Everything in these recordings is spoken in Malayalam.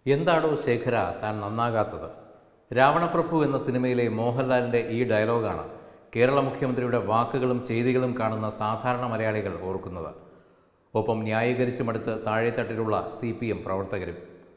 എന്താടോ ശേഖര താൻ നന്നാകാത്തത് രാവണപ്രഭു എന്ന സിനിമയിലെ മോഹൻലാലിൻ്റെ ഈ ഡയലോഗാണ് കേരള മുഖ്യമന്ത്രിയുടെ വാക്കുകളും ചെയ്തികളും കാണുന്ന സാധാരണ മലയാളികൾ ഓർക്കുന്നത് ഒപ്പം ന്യായീകരിച്ചു മടുത്ത് താഴെത്തട്ടിലുള്ള സി പി എം പ്രവർത്തകരും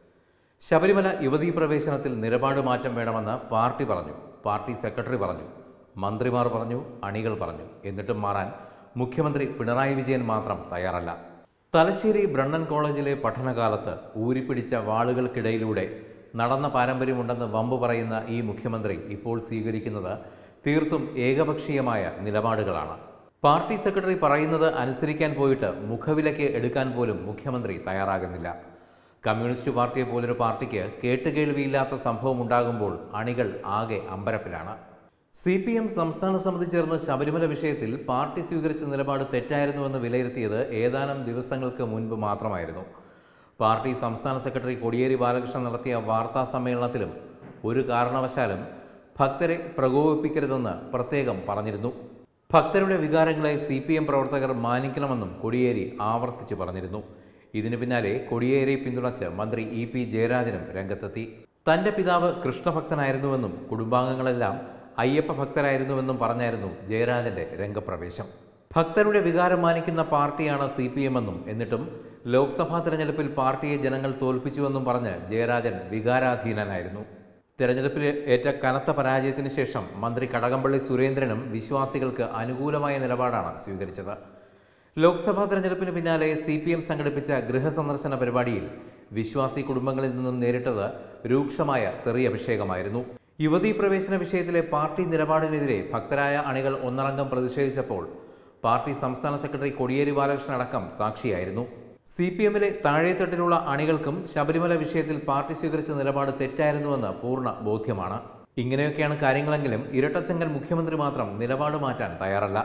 ശബരിമല യുവതീ പ്രവേശനത്തിൽ നിലപാട് മാറ്റം വേണമെന്ന് പാർട്ടി പറഞ്ഞു പാർട്ടി സെക്രട്ടറി പറഞ്ഞു മന്ത്രിമാർ പറഞ്ഞു അണികൾ പറഞ്ഞു എന്നിട്ടും മാറാൻ മുഖ്യമന്ത്രി പിണറായി വിജയൻ മാത്രം തയ്യാറല്ല തലശ്ശേരി ബ്രണ്ണൻ കോളേജിലെ പഠനകാലത്ത് ഊരിപ്പിടിച്ച വാളുകൾക്കിടയിലൂടെ നടന്ന പാരമ്പര്യമുണ്ടെന്ന് വമ്പ് പറയുന്ന ഈ മുഖ്യമന്ത്രി ഇപ്പോൾ സ്വീകരിക്കുന്നത് തീർത്തും ഏകപക്ഷീയമായ നിലപാടുകളാണ് പാർട്ടി സെക്രട്ടറി പറയുന്നത് അനുസരിക്കാൻ പോയിട്ട് മുഖവിലയ്ക്ക് എടുക്കാൻ പോലും മുഖ്യമന്ത്രി തയ്യാറാകുന്നില്ല കമ്മ്യൂണിസ്റ്റ് പാർട്ടിയെ പോലൊരു പാർട്ടിക്ക് കേട്ടുകേൾവിയില്ലാത്ത സംഭവം ഉണ്ടാകുമ്പോൾ അണികൾ ആകെ അമ്പരപ്പിലാണ് സി പി എം സംസ്ഥാന സമിതി ചേർന്ന് ശബരിമല വിഷയത്തിൽ പാർട്ടി സ്വീകരിച്ച നിലപാട് തെറ്റായിരുന്നുവെന്ന് വിലയിരുത്തിയത് ഏതാനും ദിവസങ്ങൾക്ക് മുൻപ് മാത്രമായിരുന്നു പാർട്ടി സംസ്ഥാന സെക്രട്ടറി കോടിയേരി ബാലകൃഷ്ണൻ നടത്തിയ വാർത്താ സമ്മേളനത്തിലും ഒരു കാരണവശാലും ഭക്തരെ പ്രകോപിപ്പിക്കരുതെന്ന് പ്രത്യേകം പറഞ്ഞിരുന്നു ഭക്തരുടെ വികാരങ്ങളെ സി പി എം പ്രവർത്തകർ മാനിക്കണമെന്നും കോടിയേരി ആവർത്തിച്ചു പറഞ്ഞിരുന്നു ഇതിനു പിന്നാലെ കോടിയേരിയെ പിന്തുണച്ച് മന്ത്രി ഇ പി ജയരാജനും രംഗത്തെത്തി തന്റെ പിതാവ് കൃഷ്ണഭക്തനായിരുന്നുവെന്നും കുടുംബാംഗങ്ങളെല്ലാം അയ്യപ്പ ഭക്തരായിരുന്നുവെന്നും പറഞ്ഞായിരുന്നു ജയരാജന്റെ രംഗപ്രവേശം ഭക്തരുടെ വികാരം മാനിക്കുന്ന പാർട്ടിയാണ് സി പി എം എന്നും എന്നിട്ടും ലോക്സഭാ തെരഞ്ഞെടുപ്പിൽ പാർട്ടിയെ ജനങ്ങൾ തോൽപ്പിച്ചുവെന്നും പറഞ്ഞ് ജയരാജൻ വികാരാധീനനായിരുന്നു തെരഞ്ഞെടുപ്പിൽ ഏറ്റ കനത്ത പരാജയത്തിന് ശേഷം മന്ത്രി കടകംപള്ളി സുരേന്ദ്രനും വിശ്വാസികൾക്ക് അനുകൂലമായ നിലപാടാണ് സ്വീകരിച്ചത് ലോക്സഭാ തെരഞ്ഞെടുപ്പിന് പിന്നാലെ സി പി എം സംഘടിപ്പിച്ച ഗൃഹസന്ദർശന പരിപാടിയിൽ വിശ്വാസി കുടുംബങ്ങളിൽ നിന്നും നേരിട്ടത് രൂക്ഷമായ തെറിയഭിഷേകമായിരുന്നു യുവതീ പ്രവേശന വിഷയത്തിലെ പാർട്ടി നിലപാടിനെതിരെ ഭക്തരായ അണികൾ ഒന്നടങ്കം പ്രതിഷേധിച്ചപ്പോൾ പാർട്ടി സംസ്ഥാന സെക്രട്ടറി കോടിയേരി ബാലകൃഷ്ണൻ അടക്കം സാക്ഷിയായിരുന്നു സി പി എമ്മിലെ താഴെത്തട്ടിലുള്ള അണികൾക്കും ശബരിമല വിഷയത്തിൽ പാർട്ടി സ്വീകരിച്ച നിലപാട് തെറ്റായിരുന്നുവെന്ന് പൂർണ്ണ ബോധ്യമാണ് ഇങ്ങനെയൊക്കെയാണ് കാര്യങ്ങളെങ്കിലും ഇരട്ടച്ചങ്കൻ മുഖ്യമന്ത്രി മാത്രം നിലപാട് മാറ്റാൻ തയ്യാറല്ല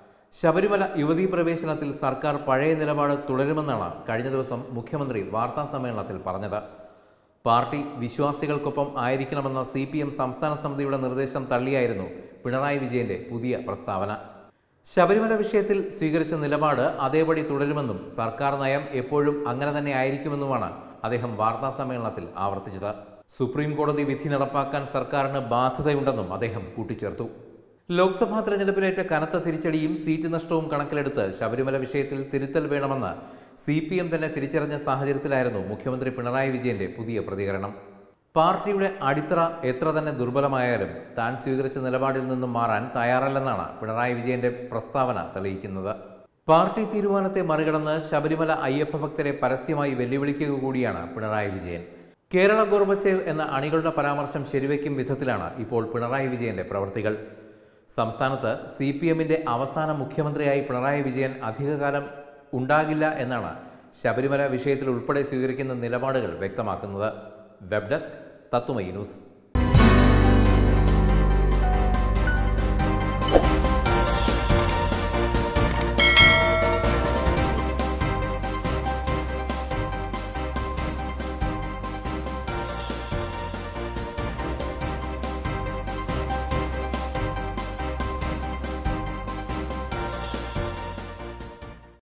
ശബരിമല യുവതീ പ്രവേശനത്തിൽ സർക്കാർ പഴയ നിലപാട് തുടരുമെന്നാണ് കഴിഞ്ഞ ദിവസം മുഖ്യമന്ത്രി വാർത്താ സമ്മേളനത്തിൽ പറഞ്ഞത് പാർട്ടി വിശ്വാസികൾക്കൊപ്പം ആയിരിക്കണമെന്ന സി പി എം സംസ്ഥാന സമിതിയുടെ നിർദ്ദേശം തള്ളിയായിരുന്നു പിണറായി വിജയന്റെ പുതിയ പ്രസ്താവന ശബരിമല വിഷയത്തിൽ സ്വീകരിച്ച നിലപാട് അതേപടി തുടരുമെന്നും സർക്കാർ നയം എപ്പോഴും അങ്ങനെ തന്നെ ആയിരിക്കുമെന്നുമാണ് അദ്ദേഹം വാർത്താ സമ്മേളനത്തിൽ ആവർത്തിച്ചത് സുപ്രീം കോടതി വിധി നടപ്പാക്കാൻ സർക്കാരിന് ബാധ്യതയുണ്ടെന്നും അദ്ദേഹം കൂട്ടിച്ചേർത്തു ലോക്സഭാ തെരഞ്ഞെടുപ്പിലേറ്റ കനത്ത തിരിച്ചടിയും സീറ്റ് നഷ്ടവും കണക്കിലെടുത്ത് ശബരിമല വിഷയത്തിൽ തിരുത്തൽ വേണമെന്ന് സി പി എം തന്നെ തിരിച്ചറിഞ്ഞ സാഹചര്യത്തിലായിരുന്നു മുഖ്യമന്ത്രി പിണറായി വിജയന്റെ പുതിയ പ്രതികരണം പാർട്ടിയുടെ അടിത്തറ എത്ര തന്നെ ദുർബലമായാലും താൻ സ്വീകരിച്ച നിലപാടിൽ നിന്നും മാറാൻ തയ്യാറല്ലെന്നാണ് പിണറായി വിജയന്റെ പ്രസ്താവന തെളിയിക്കുന്നത് പാർട്ടി തീരുമാനത്തെ മറികടന്ന് ശബരിമല അയ്യപ്പ ഭക്തരെ പരസ്യമായി വെല്ലുവിളിക്കുക കൂടിയാണ് പിണറായി വിജയൻ കേരള ഗോർബച്ചേവ് എന്ന അണികളുടെ പരാമർശം ശരിവയ്ക്കും വിധത്തിലാണ് ഇപ്പോൾ പിണറായി വിജയന്റെ പ്രവൃത്തികൾ സംസ്ഥാനത്ത് സി പി എമ്മിൻ്റെ അവസാന മുഖ്യമന്ത്രിയായി പിണറായി വിജയൻ അധികകാലം ഉണ്ടാകില്ല എന്നാണ് ശബരിമല വിഷയത്തിൽ ഉൾപ്പെടെ സ്വീകരിക്കുന്ന നിലപാടുകൾ വ്യക്തമാക്കുന്നത് വെബ് ഡെസ്ക് തത്തുമൈ ന്യൂസ്